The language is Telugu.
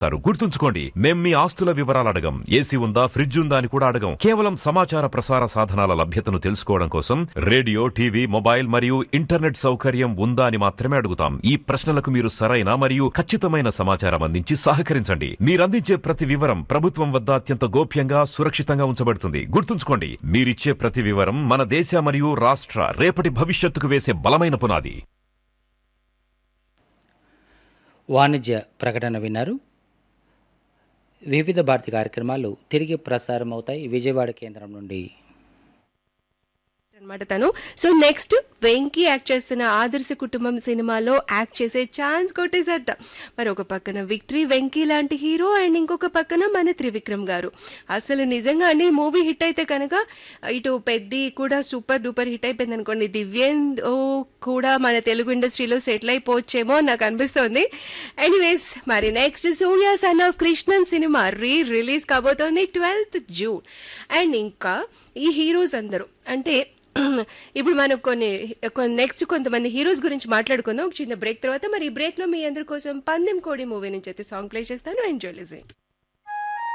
తారు గుర్తుంచుకోండి మేం మీ ఆస్తుల వివరాలు అడగం ఏసీ ఉందా ఫ్రిడ్జ్ ఉందా అని కూడా అడగం కేవలం సమాచార ప్రసార సాధనాల లభ్యతను తెలుసుకోవడం కోసం రేడియో టీవీ మొబైల్ మరియు ఇంటర్నెట్ సౌకర్యం ఉందా అని మాత్రమే అడుగుతాం ఈ ప్రశ్నలకు మీరు సరైన మరియు ఖచ్చితమైన సమాచారం అందించి సహకరించండి మీరందించే ప్రతి వివరం ప్రభుత్వం వద్ద అత్యంత గోప్యంగా సురక్షితంగా ఉంచబడుతుంది గుర్తుంచుకోండి మీరిచ్చే ప్రతి వివరం మన దేశ మరియు రాష్ట్ర రేపటి భవిష్యత్తుకు వేసే బలమైన పునాది వాణిజ్య ప్రకటన విన్నారు వివిధ భారతి కార్యక్రమాలు తిరిగి ప్రసారం అవుతాయి విజయవాడ కేంద్రం నుండి అనమాట తను సో నెక్స్ట్ వెంకీ యాక్ట్ చేస్తున్న ఆదర్శ కుటుంబం సినిమాలో యాక్ట్ చేసే ఛాన్స్ కొట్టేసట మరి ఒక పక్కన విక్టరీ వెంకీ లాంటి హీరో అండ్ ఇంకొక పక్కన మన త్రివిక్రమ్ గారు అసలు నిజంగా అండి మూవీ హిట్ అయితే కనుక ఇటు పెద్ది కూడా సూపర్ డూపర్ హిట్ అయిపోయింది అనుకోండి దివ్యేంద్ ఓ కూడా మన తెలుగు ఇండస్ట్రీలో సెటిల్ అయిపోవచ్చేమో అని నాకు అనిపిస్తోంది ఎనీవేస్ మరి next Surya son of Krishnan cinema re release కాబోతోంది ట్వెల్త్ జూన్ అండ్ ఇంకా ఈ హీరోస్ అందరూ అంటే ఇప్పుడు మనం కొన్ని నెక్స్ట్ కొంతమంది హీరోస్ గురించి మాట్లాడుకుందాం ఒక చిన్న బ్రేక్ తర్వాత మరి ఈ బ్రేక్ లో మీ అందరి కోసం పందెం కోడి మూవీ నుంచి అయితే సాంగ్ ప్లే చేస్తాను ఎంజాయ్ లిజింగ్